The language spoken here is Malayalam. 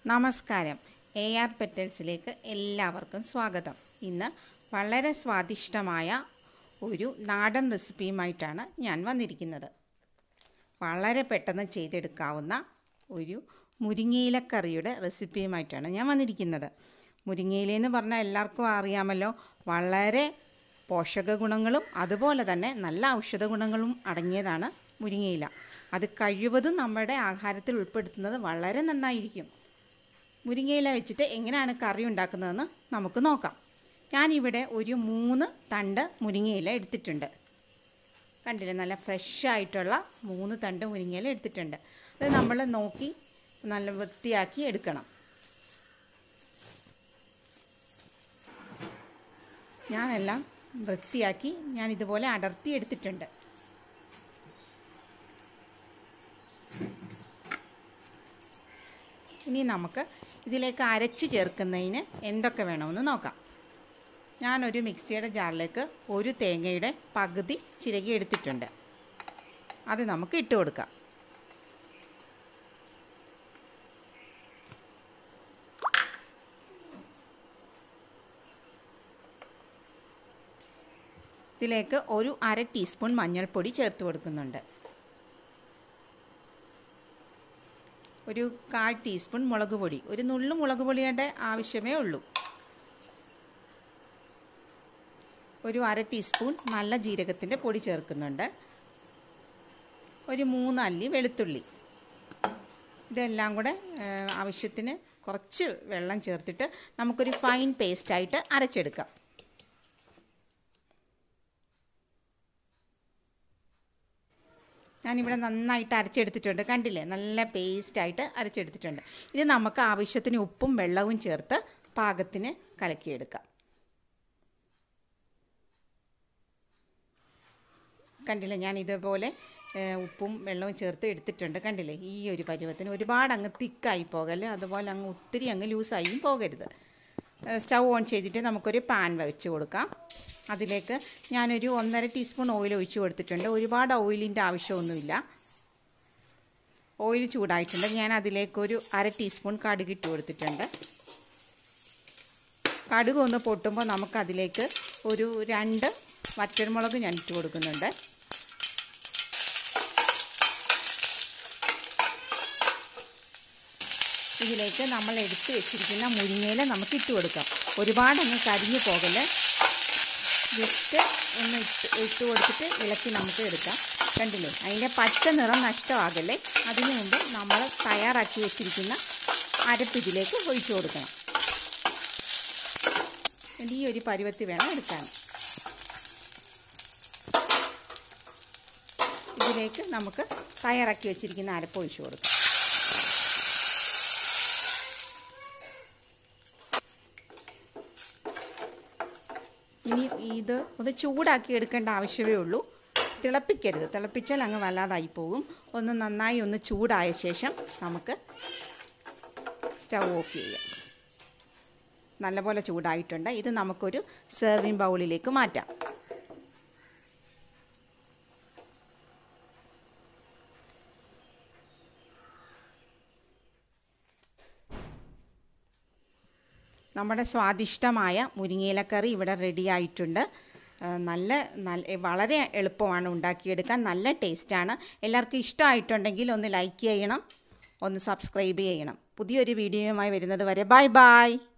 നമസ്കാരം എ ആർ പെറ്റൽസിലേക്ക് എല്ലാവർക്കും സ്വാഗതം ഇന്ന് വളരെ സ്വാദിഷ്ടമായ ഒരു നാടൻ റെസിപ്പിയുമായിട്ടാണ് ഞാൻ വന്നിരിക്കുന്നത് വളരെ പെട്ടെന്ന് ചെയ്തെടുക്കാവുന്ന ഒരു മുരിങ്ങയിലക്കറിയുടെ റെസിപ്പിയുമായിട്ടാണ് ഞാൻ വന്നിരിക്കുന്നത് മുരിങ്ങയിലെന്ന് പറഞ്ഞാൽ എല്ലാവർക്കും അറിയാമല്ലോ വളരെ പോഷക ഗുണങ്ങളും അതുപോലെ തന്നെ നല്ല ഔഷധ ഗുണങ്ങളും അടങ്ങിയതാണ് മുരിങ്ങയില അത് കഴിവതും നമ്മുടെ ആഹാരത്തിൽ ഉൾപ്പെടുത്തുന്നത് വളരെ നന്നായിരിക്കും മുരിങ്ങയില വെച്ചിട്ട് എങ്ങനെയാണ് കറി ഉണ്ടാക്കുന്നതെന്ന് നമുക്ക് നോക്കാം ഞാനിവിടെ ഒരു മൂന്ന് തണ്ട് മുരിങ്ങയില എടുത്തിട്ടുണ്ട് കണ്ടില്ലേ നല്ല ഫ്രഷ് ആയിട്ടുള്ള മൂന്ന് തണ്ട് മുരിങ്ങയില എടുത്തിട്ടുണ്ട് അത് നമ്മൾ നോക്കി നല്ല വൃത്തിയാക്കി എടുക്കണം ഞാനെല്ലാം വൃത്തിയാക്കി ഞാൻ ഇതുപോലെ അടർത്തി എടുത്തിട്ടുണ്ട് ഇനി നമുക്ക് ഇതിലേക്ക് അരച്ച് ചേർക്കുന്നതിന് എന്തൊക്കെ വേണമെന്ന് നോക്കാം ഞാനൊരു മിക്സിയുടെ ജാറിലേക്ക് ഒരു തേങ്ങയുടെ പകുതി ചിരകി എടുത്തിട്ടുണ്ട് അത് നമുക്ക് ഇട്ട് കൊടുക്കാം ഇതിലേക്ക് ഒരു അര ടീസ്പൂൺ മഞ്ഞൾപ്പൊടി ചേർത്ത് കൊടുക്കുന്നുണ്ട് ഒരു കാൽ ടീസ്പൂൺ മുളക് പൊടി ഒരു നുള്ളു മുളക് പൊടിയുടെ ആവശ്യമേ ഉള്ളൂ ഒരു അര ടീസ്പൂൺ നല്ല ജീരകത്തിൻ്റെ പൊടി ചേർക്കുന്നുണ്ട് ഒരു മൂന്നല്ലി വെളുത്തുള്ളി ഇതെല്ലാം കൂടെ ആവശ്യത്തിന് കുറച്ച് വെള്ളം ചേർത്തിട്ട് നമുക്കൊരു ഫൈൻ പേസ്റ്റായിട്ട് അരച്ചെടുക്കാം ഞാനിവിടെ നന്നായിട്ട് അരച്ചെടുത്തിട്ടുണ്ട് കണ്ടില്ലേ നല്ല പേസ്റ്റായിട്ട് അരച്ചെടുത്തിട്ടുണ്ട് ഇത് നമുക്ക് ആവശ്യത്തിന് ഉപ്പും വെള്ളവും ചേർത്ത് പാകത്തിന് കലക്കിയെടുക്കാം കണ്ടില്ലേ ഞാൻ ഇതുപോലെ ഉപ്പും വെള്ളവും ചേർത്ത് എടുത്തിട്ടുണ്ട് കണ്ടില്ലേ ഈ ഒരു പരുവത്തിന് ഒരുപാട് അങ്ങ് തിക്കായി പോകല് അതുപോലെ അങ്ങ് ഒത്തിരി അങ്ങ് ലൂസായും പോകരുത് സ്റ്റൗ ഓൺ ചെയ്തിട്ട് നമുക്കൊരു പാൻ വെച്ച് കൊടുക്കാം അതിലേക്ക് ഞാനൊരു ഒന്നര ടീസ്പൂൺ ഓയിൽ ഒഴിച്ച് കൊടുത്തിട്ടുണ്ട് ഒരുപാട് ഓയിലിൻ്റെ ആവശ്യമൊന്നുമില്ല ഓയിൽ ചൂടായിട്ടുണ്ട് ഞാൻ അതിലേക്കൊരു അര ടീസ്പൂൺ കടുക് ഇട്ട് കൊടുത്തിട്ടുണ്ട് കടുക് ഒന്ന് പൊട്ടുമ്പോൾ നമുക്കതിലേക്ക് ഒരു രണ്ട് വറ്റൽമുളക് ഞാൻ ഇട്ട് കൊടുക്കുന്നുണ്ട് ഇതിലേക്ക് നമ്മൾ എടുത്ത് വെച്ചിരിക്കുന്ന മുരിങ്ങയില നമുക്ക് ഇട്ട് കൊടുക്കാം ഒരുപാട് അങ്ങ് കരിഞ്ഞു പോകല് ജസ്റ്റ് ഒന്ന് ഇട്ട് ഇട്ട് കൊടുത്തിട്ട് ഇളക്കി നമുക്ക് എടുക്കാം കണ്ടില്ലേ അതിൻ്റെ പച്ച നിറം നഷ്ടമാകല്ലേ അതിനു മുമ്പ് നമ്മൾ തയ്യാറാക്കി വെച്ചിരിക്കുന്ന അരപ്പ് ഇതിലേക്ക് ഒഴിച്ചു കൊടുക്കണം ഈ ഒരു പരുവത്തി വേണം എടുക്കാൻ ഇതിലേക്ക് നമുക്ക് തയ്യാറാക്കി വെച്ചിരിക്കുന്ന അരപ്പ് ഒഴിച്ചു കൊടുക്കാം ഇനി ഇത് ഒന്ന് ചൂടാക്കി എടുക്കേണ്ട ആവശ്യമേ ഉള്ളൂ തിളപ്പിക്കരുത് തിളപ്പിച്ചാൽ അങ്ങ് വല്ലാതായി പോകും ഒന്ന് നന്നായി ഒന്ന് ചൂടായ ശേഷം നമുക്ക് സ്റ്റൗ ഓഫ് ചെയ്യാം നല്ലപോലെ ചൂടായിട്ടുണ്ട് ഇത് നമുക്കൊരു സെർവിങ് ബൗളിലേക്ക് മാറ്റാം നമ്മുടെ സ്വാദിഷ്ടമായ മുരിങ്ങയിലക്കറി ഇവിടെ റെഡി ആയിട്ടുണ്ട് നല്ല നല്ല വളരെ എളുപ്പമാണ് ഉണ്ടാക്കിയെടുക്കാൻ നല്ല ടേസ്റ്റാണ് എല്ലാവർക്കും ഇഷ്ടമായിട്ടുണ്ടെങ്കിൽ ഒന്ന് ലൈക്ക് ചെയ്യണം ഒന്ന് സബ്സ്ക്രൈബ് ചെയ്യണം പുതിയൊരു വീഡിയോയുമായി വരുന്നത് വരെ ബൈ ബൈ